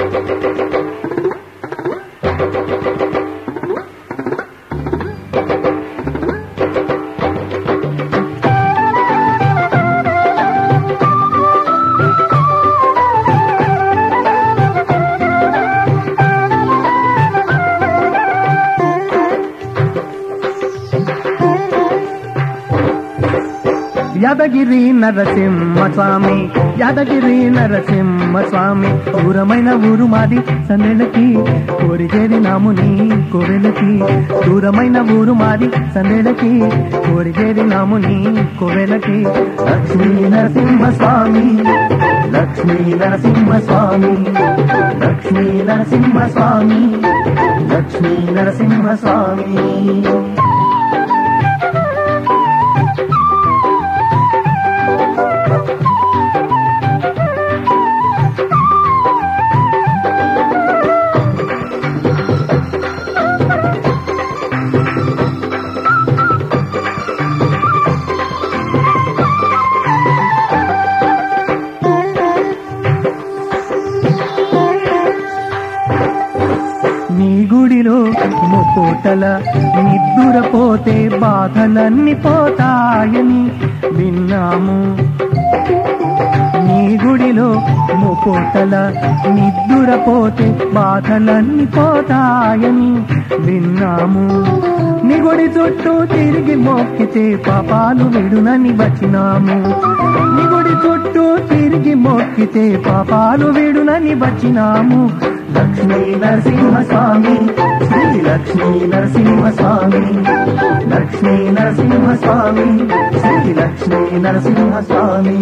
యాదగిరి నరసింహ స్వామి యాదగిరి నరసింహ స్వామి దూరమైన ఊరు మాది సందేళ్ళకి కోరిచేరి నాముని కోవెలకి దూరమైన ఊరు మాది సందేళ్ళకి కోరిచేరి నాముని కోవెలకి లక్ష్మీ నరసింహ స్వామి లక్ష్మీ నరసింహ స్వామి లక్ష్మీ నరసింహ స్వామి లక్ష్మీ నరసింహ స్వామి నీ గుడిలో ముకోటల నిద్దురపోతే బాధలన్నీ పోతాయని విన్నాము నీ గుడిలో ముకోటల నిద్దురపోతే బాధలన్నీ పోతాయని విన్నాము నీ గుడి చుట్టూ తిరిగి మొక్కితే పాపాలు విడునని వచ్చినాము నీ గుడి చుట్టూ తిరిగి మొక్కితే పాపాలు విడునని వచ్చినాము లక్ష్మీ నరసింహ స్వామి శ్రీ లక్ష్మీ నరసింహ స్వామి లక్ష్మీ నరసింహ స్వామి శ్రీ లక్ష్మీ నరసింహ స్వామి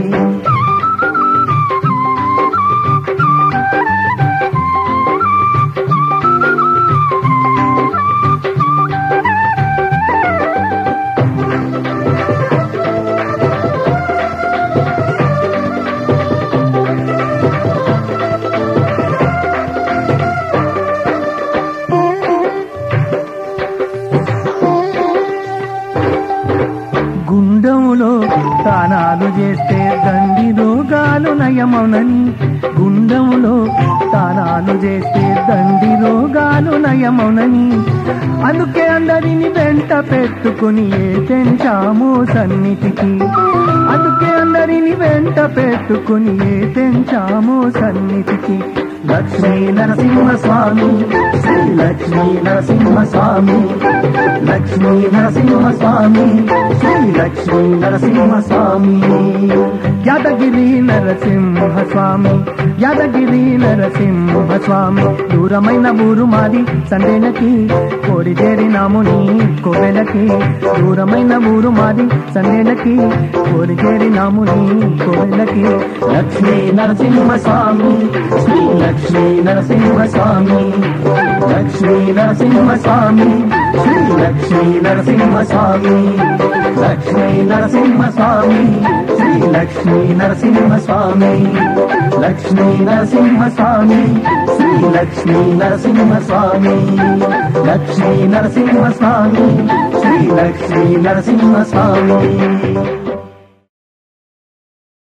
గుండములో తానాలు చేస్తే దండి రోగాలు నయమౌనని గుండములో తానాలు చేస్తే దండి రోగాలు నయమౌనని అందుకే అందరిని వెంట పెట్టుకుని ఏ తెంచాము సన్నిధికి అందుకే అందరిని వెంట పెట్టుకుని ఏ తెంచాము సన్నిధికి లక్ష్మీ నరసింహ స్వామి శ్రీ లక్ష్మీ నరసింహ స్వామి లక్ష్మీ నరసింహ స్వామి శ్రీ లక్ష్మీ నరసింహ స్వామి యాదగిరి నరసింహ స్వామి యాదగిరి నరసింహ స్వామి దూరమైన ఊరు మాది సండేలకి కోరిదేరి నాముని కోవెలకి దూరమైన ఊరు మాది సండేలకి కోరిదేరి నాముని కోవెలకి లక్ష్మీ నరసింహ స్వామి శ్రీ లక్ష్మీ నరసింహ స్వామి లక్ష్మీ నరసింహ స్వామి శ్రీ లక్ష్మీ నరసింహ స్వామి లక్ష్మీ నరసింహ స్వామి శ్రీ లక్ష్మీ నరసింహ స్వామి లక్ష్మీ నరసింహ స్వామి శ్రీ లక్ష్మీ నరసింహ స్వామి లక్ష్మీ నరసింహ స్వామి శ్రీ లక్ష్మీ నరసింహ స్వామి